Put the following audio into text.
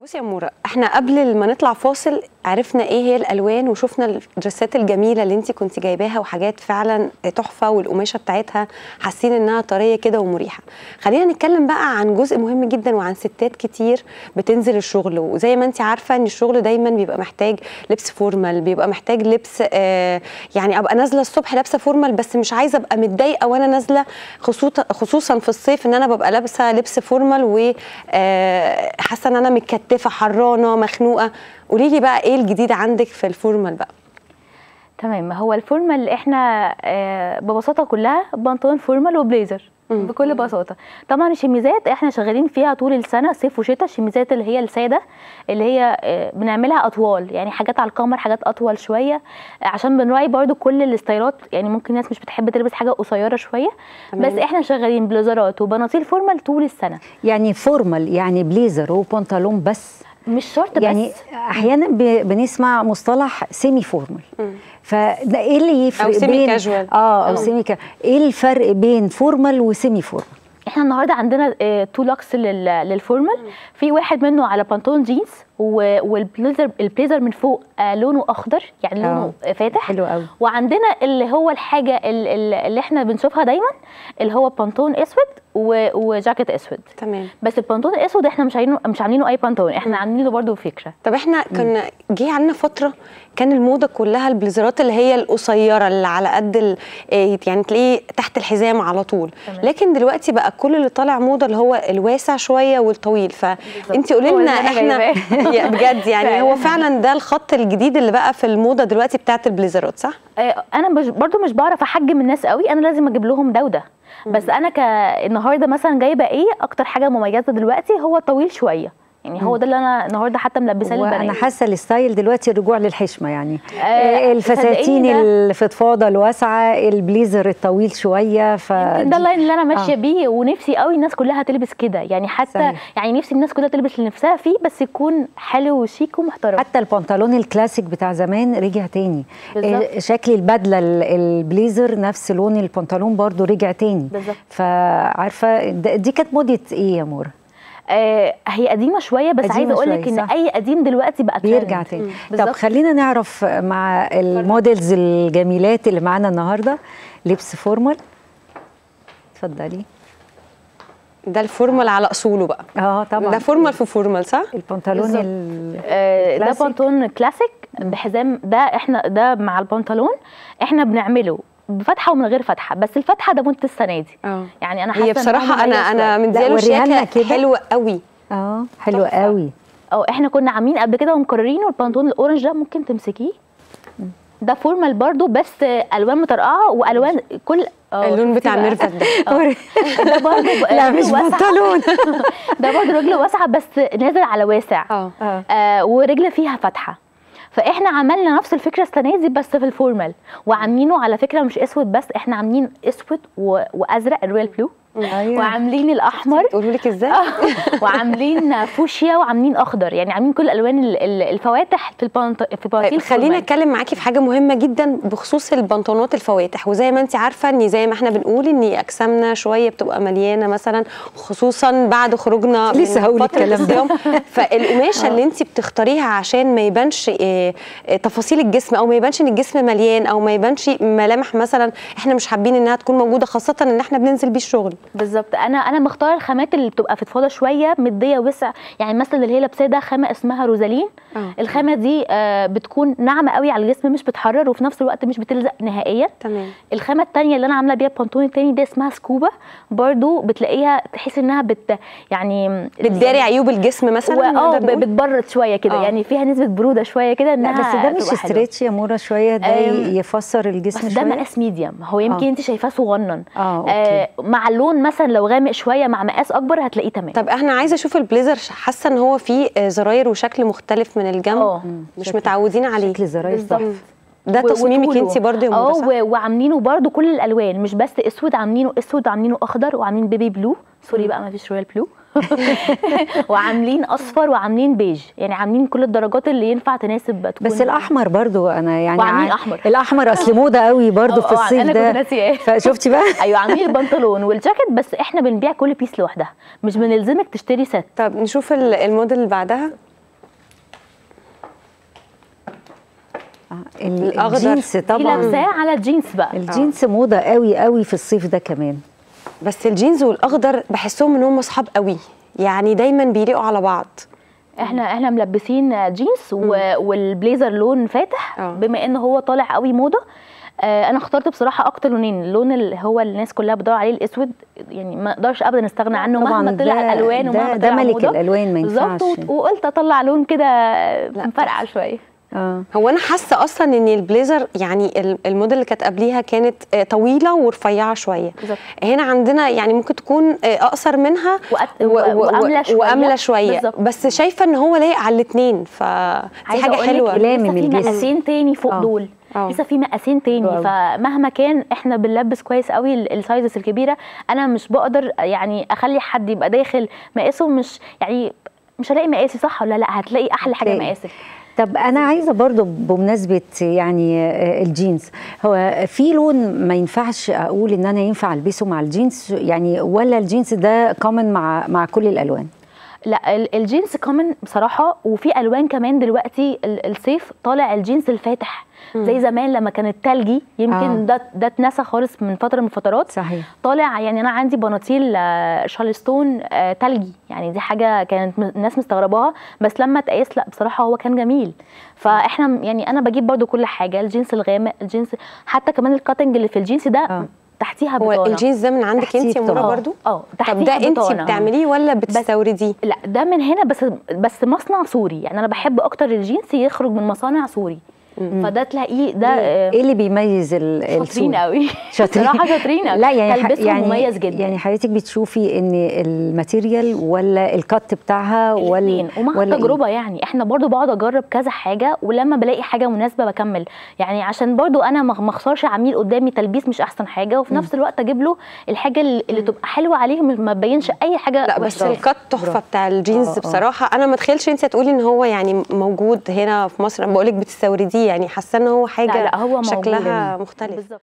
بصي يا مورا احنا قبل ما نطلع فاصل عرفنا ايه هي الالوان وشفنا الدرسات الجميله اللي انت كنت جايباها وحاجات فعلا تحفه والقماشه بتاعتها حاسين انها طريه كده ومريحه خلينا نتكلم بقى عن جزء مهم جدا وعن ستات كتير بتنزل الشغل وزي ما انت عارفه ان الشغل دايما بيبقى محتاج لبس فورمال بيبقى محتاج لبس آه يعني ابقى نازله الصبح لابسه فورمال بس مش عايزه ابقى متضايقه وانا نازله خصوصا خصوصا في الصيف ان انا ببقى لابسه لبس فورمال وحاسه ان انا متكتفه حرانه مخنوقه قولي لي بقى ايه الجديد عندك في الفورمال بقى تمام هو الفورمال احنا آه، ببساطه كلها بنطلون فورمال وبليزر مم. بكل بساطه طبعا الشميزات احنا شغالين فيها طول السنه صيف وشتاء الشميزات اللي هي الساده اللي هي آه، بنعملها اطوال يعني حاجات على القمر حاجات اطول شويه آه، عشان بنراعي برضو كل الاستايلات يعني ممكن ناس مش بتحب تلبس حاجه قصيره شويه تمام. بس احنا شغالين بليزرات وبناطيل فورمال طول السنه يعني فورمال يعني بليزر وبنطلون بس مش شرط يعني بس احيانا ب- بنسمع مصطلح سيمي فورمال فده ايه اللي يفرق أو سيمي بين كاجوال. اه او أو. سيمي كا... ايه الفرق بين فورمال وسيمي فورمال احنا النهارده عندنا آه، تو لوكس لل- للفورمال في واحد منه على بنطلون جينز و- والبليزر البليزر من فوق آه، لونه اخضر يعني لونه فاتح حلو قوي وعندنا اللي هو الحاجه ال- ال- اللي احنا بنشوفها دايما اللي هو بنطلون اسود و- وجاكيت اسود تمام بس البنطلون الاسود احنا مش عاملينه مش عاملينه اي بنطلون احنا عاملين له برضه فكره طب احنا كنا جه علينا فتره كان الموضه كلها البليزرات اللي هي القصيره اللي على قد ال- إيه يعني تلاقيه تحت الحزام على طول تمام. لكن دلوقتي بقى كل اللي طالع موضه اللي هو الواسع شويه والطويل فانت قولي هو لنا اللي أنا احنا جايباه. يا بجد يعني فعلا. هو فعلا ده الخط الجديد اللي بقى في الموضه دلوقتي بتاعت البليزرات صح آه، انا مش برضو مش بعرف احجم الناس قوي انا لازم اجيب لهم ده وده بس انا ك النهارده مثلا جايبه ايه اكتر حاجه مميزه دلوقتي هو طويل شويه يعني هو ده اللي انا النهارده حتى ملبساه وانا للبنات حاسه الستايل دلوقتي الرجوع للحشمه يعني آه، آه الفساتين صدقيني ده- الفضفاضه الواسعه البليزر الطويل شويه ف يمكن ده اللاين اللي انا ماشيه آه. بيه ونفسي قوي الناس كلها تلبس كده يعني حتى صحيح. يعني نفسي الناس كلها تلبس اللي نفسها فيه بس يكون حلو وشيك ومحترم حتى البنطلون الكلاسيك بتاع زمان رجع تاني بالظبط. آه، شكل البدله ال- البليزر نفس لون البنطلون برضو رجع تاني بالظبط. فعارفه د- دي كانت موضه ايه يا مورا آه هي قديمه شويه بس قديمة عايزه اقول لك شوية، ان صح. اي قديم دلوقتي بقى بيرجع ترند. تاني مم. طب بالظبط. خلينا نعرف مع الموديلز الجميلات اللي معانا النهارده لبس فورمال اتفضلي ده الفورمال على اصوله بقى اه طبعا ده فورمال في فورمال صح البنطلون بالظبط. ال... آه، ده كلاسيك. بنطلون كلاسيك بحزام ده احنا ده مع البنطلون احنا بنعمله بفتحه ومن غير فتحه بس الفتحه ده منت السنه دي اه يعني انا حاسه هي إن هو بصراحه انا مميز انا شوية. مدياله وريها لنا شياكه كده. حلوه قوي اه حلو تحفة. قوي اه احنا كنا عاملين قبل كده ومكررين والبنطلون الاورنج ده ممكن تمسكيه ده فورمال برضو بس الوان مطرقعه والوان كل اه اللون شفتي بتاع بقى؟ ميرفت ده آه. ده برضو لا رجله مش واسعة. بنطلون ده برضو رجله واسعه بس نازل على واسع اه اه آه ورجل فيها فتحه فاحنا عملنا نفس الفكره السنه دي بس في الفورمال وعاملينه على فكره مش اسود بس احنا عاملين اسود و... وازرق الرويال بلو ايوه وعاملين الاحمر قولوا لك ازاي وعاملين فوشيا وعاملين اخضر يعني عاملين كل الالوان ال- ال- الفواتح في البنط... في طيب بناطيل خلينا فورمال. اتكلم معاكي في حاجه مهمه جدا بخصوص البنطلونات الفواتح وزي ما انت عارفه ان زي ما احنا بنقول ان اجسامنا شويه بتبقى مليانه مثلا خصوصا بعد خروجنا لسه من هقول فترة الكلام ده. الصيام فالقماشه اللي انت بتختاريها عشان ما يبانش آه، آه، تفاصيل الجسم او ما يبانش ان الجسم مليان او ما يبانش ملامح مثلا احنا مش حابين انها تكون موجوده خاصه ان احنا بننزل بيه الشغل بالظبط انا انا مختاره الخامات اللي بتبقى فضفاضه شويه مديه وسع يعني مثلا اللي هي لابساه ده خامه اسمها روزالين آه. الخامه دي آه بتكون ناعمه قوي على الجسم مش بتحرر وفي نفس الوقت مش بتلزق نهائيا تمام الخامه التانية اللي انا عامله بيها البنطلون التاني ده اسمها سكوبا برضو بتلاقيها تحس انها بت يعني بتداري عيوب الجسم مثلا و- اه نقدر ب- نقول؟ بتبرد شويه كده آه. يعني فيها نسبه بروده شويه كده لا انها بس ده مش تبقى حلوة. ستريتش يا مورا شويه ده أم، يفسر الجسم بس ده شويه مقاس ميديم هو يمكن آه. انت شايفاه صغنن اه اوكي آه مع اللون مثلا لو غامق شويه مع مقاس اكبر هتلاقيه تمام طب احنا عايزه اشوف البليزر حاسه ان هو فيه آه، زراير وشكل مختلف من الجنب اه مش شكل- متعودين عليه شكل الزراير بالظبط. تحفة. ده و- تصميمك وطوله. انت برضه يا اه منى صح؟ و- وعاملينه برضو كل الالوان مش بس اسود عاملينه اسود وعاملينه اخضر وعاملين بيبي بلو سوري بقى ما فيش رويال بلو وعاملين اصفر وعاملين بيج يعني عاملين كل الدرجات اللي ينفع تناسب تكون بس الاحمر برضو انا يعني وعاملين ع- أحمر. الاحمر اصل موضه قوي برضو اه، في اه، الصيف انا كنت ده ناسياه فشفتي بقى ايوه عاملين البنطلون والجاكيت بس احنا بنبيع كل بيس لوحدها مش بنلزمك تشتري ست طب نشوف ال- الموديل اللي بعدها آه، ال- الأخضر. الجينز دي طبعا لابساه على الجينز بقى الجينز موضه قوي قوي في الصيف ده كمان بس الجينز والاخضر بحسهم ان هم اصحاب قوي يعني دايما بيليقوا على بعض احنا احنا ملبسين جينز و... والبليزر لون فاتح آه. بما ان هو طالع قوي موضه آه انا اخترت بصراحه اكتر لونين اللون اللي هو الناس كلها بتدور عليه الاسود يعني ما اقدرش ابدا نستغنى عنه طبعاً مهما طلع ده- الوان ده- ومهما ده طلع ملك موضة. الألوان، ما بالظبط ينفعش. و- وقلت اطلع لون كده مفرقع شويه اه هو انا حاسه اصلا ان البليزر يعني ال- الموديل اللي كانت قبليها كانت آه، طويله ورفيعه شويه بالظبط. هنا عندنا يعني ممكن تكون آه، اقصر منها وأت- و- و- وأملى شوية. واملى شويه بالظبط. بس شايفه ان هو لايق على الاثنين فدي عايزة حاجه أقولك حلوه إن لامم لسه في الجسم. مقاسين تاني فوق آه. دول آه. لسه في مقاسين حلو تاني أوي. فمهما كان احنا بنلبس كويس قوي ال- السايزز الكبيره انا مش بقدر يعني اخلي حد يبقى داخل مقاسه مش يعني مش هلاقي مقاسي صح ولا لا هتلاقي احلى حاجه هتلاقي. مقاسك طب انا عايزه برضو بمناسبه يعني آه، الجينز هو في لون ما ينفعش اقول ان انا ينفع البسه مع الجينز يعني ولا الجينز ده كومن مع مع كل الالوان لا ال- الجينز كومن بصراحه وفي الوان كمان دلوقتي ال- الصيف طالع الجينز الفاتح زي زمان لما كان التلجي يمكن آه. ده ده اتنسى خالص من فتره من الفترات صحيح طالع يعني انا عندي بناطيل آه، شارلستون آه، تلجي يعني دي حاجه كانت م- الناس مستغرباها بس لما اتقاس لا بصراحه هو كان جميل فاحنا م- يعني انا بجيب برضو كل حاجه الجينز الغامق الجينز حتى كمان الكاتنج اللي في الجينز ده آه. تحتيها هو بطانه الجينز ده من عندك تحتيه انت يا منى بطانة. برضو اه طب تحتيها ده انت بطانة. بتعمليه ولا بتستورديه لا ده من هنا بس بس مصنع سوري يعني انا بحب اكتر الجينز يخرج من مصانع سوري فده تلاقيه ده آه، ايه اللي بيميز ال- شاطرين السوري قوي شاطرين صراحه شاطرين قوي لا يعني ح- تلبسهم يعني مميز جدا يعني حضرتك بتشوفي ان الماتيريال ولا الكت بتاعها ولا الاثنين ومع ولا إيه؟ التجربه يعني احنا برضو بقعد اجرب كذا حاجه ولما بلاقي حاجه مناسبه بكمل يعني عشان برضو انا ما ما اخسرش عميل قدامي تلبيس مش احسن حاجه وفي نفس الوقت اجيب له الحاجه اللي اللي تبقى حلوه عليه مش- ما تبينش اي حاجه لا بس وحشة. الكات تحفه برافو. بتاع الجينز آه، آه. بصراحه انا ما اتخيلش انت هتقولي ان هو يعني موجود هنا في مصر انا بقول لك بتستورديه يعني حاسه ان هو حاجه لا لا هو موجود شكلها مختلف بالظبط